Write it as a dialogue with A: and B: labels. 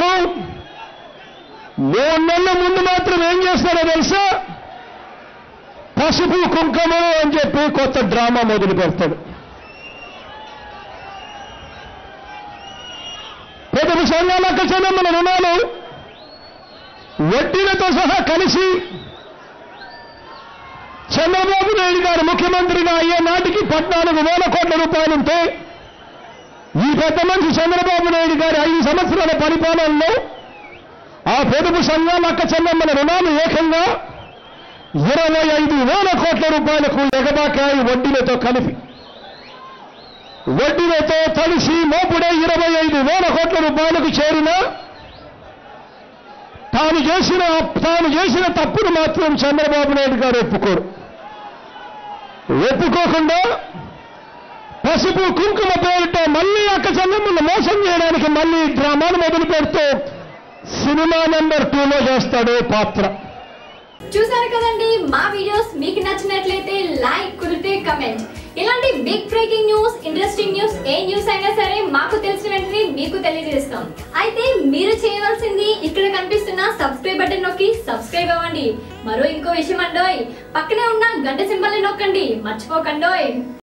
A: కొరకు మూడు నెలల ముందు మాత్రం ఏం చేస్తారో తెలుసా పసుపు కుంకుమలు అని చెప్పి కొత్త డ్రామా మొదలు పెడతాడు పొదుపు సంఘాలకు చెందిన రుణాలు వడ్డీలతో సహా కలిసి చంద్రబాబు నాయుడు గారు ముఖ్యమంత్రిగా అయ్యే నాటికి పద్నాలుగు వేల కోట్ల రూపాయలుంటే ఈ పెద్ద మనిషి చంద్రబాబు నాయుడు గారి ఐదు సంవత్సరాల పరిపాలనలో ఆ పొదుపు సంఘాల అక్క చెల్లెమ్మల రుణాలు ఏకంగా ఇరవై ఐదు వేల కోట్ల రూపాయలకు ఎగబాకాయి వడ్డీలతో కలిపి వడ్డీలతో కలిసి మోపుడే ఇరవై ఐదు వేల కోట్ల రూపాయలకు చేరిన తాను చేసిన తాను చేసిన తప్పును మాత్రం చంద్రబాబు నాయుడు గారు ఒప్పుకోరు ఒప్పుకోకుండా పసుపు కుంకుమ పేరుతో మళ్ళీ అక్క చెల్లెమ్మను మోసం చేయడానికి మళ్ళీ డ్రామాను మొదలు పెడుతూ సినిమా నెంబర్ టూలో చేస్తాడు పాత్ర
B: చూసారు కదండి మా వీడియోస్ మీకు నచ్చినట్లయితే లైక్ కుదిరితే కమెంట్ ఇలాంటి big breaking news interesting news ఏ న్యూస్ అయినా సరే మాకు తెలిసిన వెంటనే మీకు తెలియజేస్తాం అయితే మీరు చేయవలసింది ఇక్కడ కనిపిస్తున్న సబ్స్క్రైబ్ బటన్ నొక్కి సబ్స్క్రైబ్ అవ్వండి మరో ఇంకో విషయం అండోయ్ పక్కనే ఉన్న గంట సింబల్ నొక్కండి మర్చిపోకండోయ్